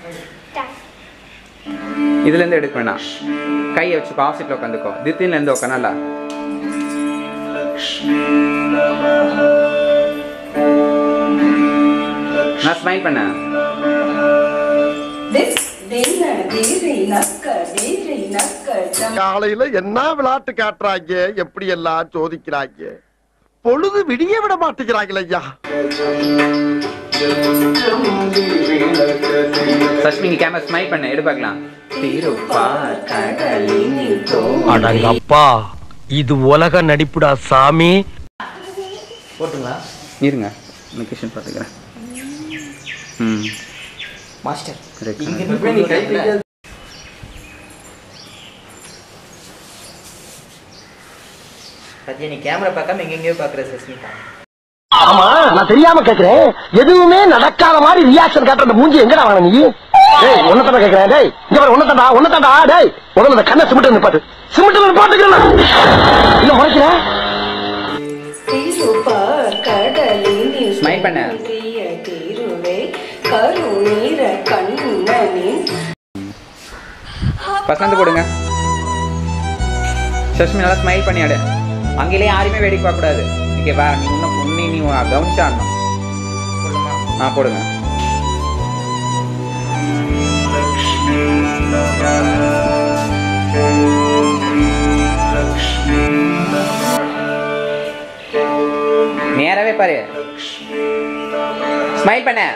இதுலேருந்து எடுக்க வேணாம் கையை வச்சுக்கோ ஆப்போசிட்டில் உட்காந்துக்கோ தித்தின்லேருந்து உட்கானல நான் ஸ்மைல் பண்ணேன் காலையில என்ன விளையாட்டு காட்டுறாங்க எப்படி எல்லாம் சோதிக்கிறாங்க பொழுது விடிய விட மாட்டேங்கிறாங்களே ஐயா சஷ்மி நீ கேமரா ஸ்மைல் பண்ண எடு பார்க்கலாம் திருப்பா கடலினில் தோ அடங்கப்பா இது உலக நடிப்புடா சாமி போட்டுங்களா இருங்க லொக்கேஷன் பார்த்துக்கிறேன் ம் மாஸ்டர் correct. இங்க இருந்து நீ கை பிடிக்காத. சத்யா நீ கேமரா பார்க்காம எங்கெங்கயோ பாக்குற சஸ்மிதா ஆமா நான் தெரியாம கேக்குறேன் எதுவுமே நடக்காத மாதிரி ரியாக்ஷன் காட்டுற அந்த மூஞ்சி எங்கடா வாங்க நீ டேய் ஒன்னதாடா கேக்குறேன் டேய் இங்க பாரு ஒன்னதாடா ஒன்னதாடா டேய் முதல்ல இந்த கண்ணை சிமிட்டு நிப்பாட்டு சிமிட்டு பாத்துக்கிறேன் இல்ல முறைக்கிறேன் ஸ்மைல் பண்ண பசந்து போடுங்க சஷ்மி நல்லா ஸ்மைல் பண்ணி ஆடு அங்கேயே யாரையுமே வேடிக்கை பார்க்கக்கூடாது ஓகேவா நீ இன்னும் உன்னை நீ கவனிச்சா ஆடணும் ஆ போடுங்க நேராவே பாரு ஸ்மைல் பண்ண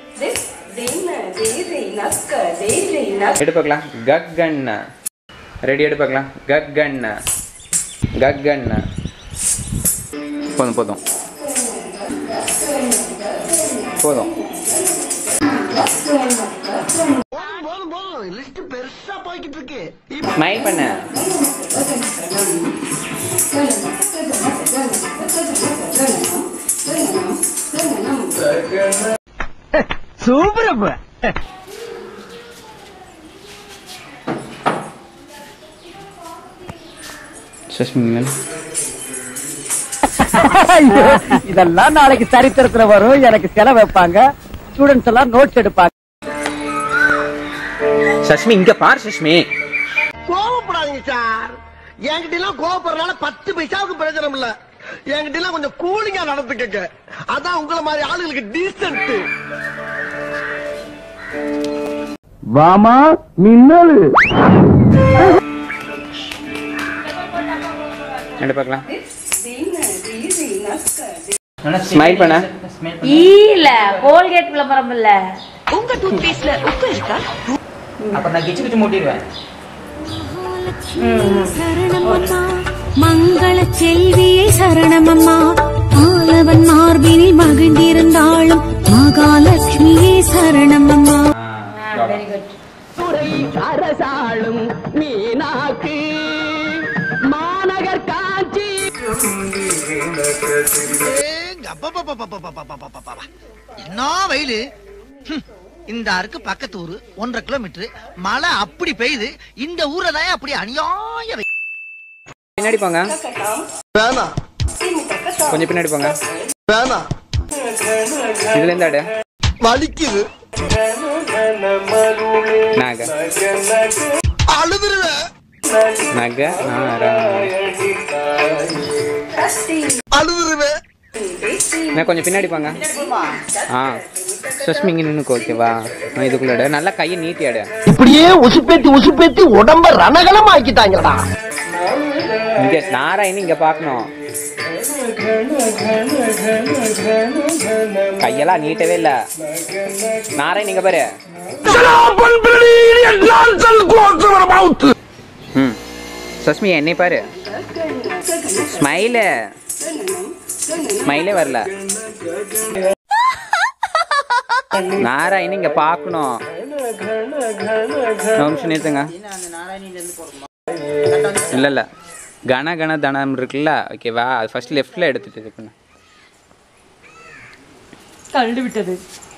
எடு பார்க்கலாம் கக்கன் ரெடி எடு பார்க்கலாம் கக்கன் கக்கன் போதும் போதும் போதும் போதும் போதும் லிஸ்ட் பெருசா போய்கிட்டு இருக்கு ஸ்மைல் பண்ண சூப்பர் சஷ்மிங்க இதெல்லாம் நாளைக்கு சரித்திரத்துல வரும் எனக்கு செலவு வைப்பாங்க ஸ்டூடெண்ட்ஸ் எல்லாம் நோட்ஸ் எடுப்பாங்க சஷ்மி இங்க பார் சஷ்மி கோவப்படாதீங்க சார் என்கிட்ட எல்லாம் கோவப்படுறதுனால பத்து பைசாவுக்கு பிரயோஜனம் இல்ல என்கிட்ட எல்லாம் கொஞ்சம் கூலிங்கா நடந்துக்கங்க அதான் உங்களை மாதிரி ஆளுங்களுக்கு டீசென்ட் வாமா மின்னல் எடு பார்க்கலாம் ஸ்மைல் பண்ண இல்ல கோல்கேட் விளம்பரம் இல்ல அப்ப நான் கிச்சு கிச்சு மூட்டிடுவேன் சரணமம்மா மங்கள செல்வியை சரணமம்மா ஆலவன் மார்பினில் மகிழ்ந்திருந்தாளும் மகாலட்சுமியே சரணமம்மா வெரி குட் அரசாளும் மீனாக்கு மாநகர் காஞ்சி என்ன வெயிலு ஹம், இந்த அருக்கு பக்கத்து ஊரு ஒன்றரை கிலோமீட்டர் மழை அப்படி பெய்யுது இந்த ஊரை தான் அப்படி அநியாய வெயில். பின்னாடி போங்க வேணாம் கொஞ்சம் பின்னாடி போங்க வேணாம் இதுல இருந்து ஆடு வலிக்குது நாக அழுதுருவேன் நக நாரா. அழுதுருவேன் நான் கொஞ்சம் பின்னாடி போங்க ஆ சஷ்மி இங்க நின்னுக்கோ ஓகேவா நான் இதுக்குள்ள ஆடு. நல்லா கையை நீட்டி ஆடு இப்படியே உசுப்பேத்தி உசுப்பேத்தி உடம்ப ரணகலம் ஆக்கிட்டாங்கடா இங்க நாராயணி இங்க பார்க்கணும் கையெல்லாம் நீட்டவே இல்ல நாராயணி இங்க பாரு ம் சஷ்மி என்னை பாரு ஸ்மைலு ஸ்மைலே வரல நாராயணி இங்க பார்க்கணும் ஒரு நிமிஷம் நிறுத்துங்க இல்ல இல்ல கன கன தனம் இருக்குல்ல ஓகேவா அது ஃபர்ஸ்ட் லெஃப்ட்ல எடுத்துட்டு இது பண்ணு கண்டு விட்டது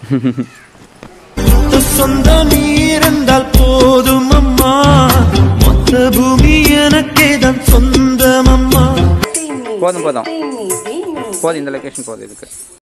சொந்த நீர்ந்தால் போதும் அம்மா மொத்த பூமி எனக்கே தான் சொந்தம் அம்மா போதும் போதும் போதும் இந்த லொகேஷன் போதும் இதுக்கு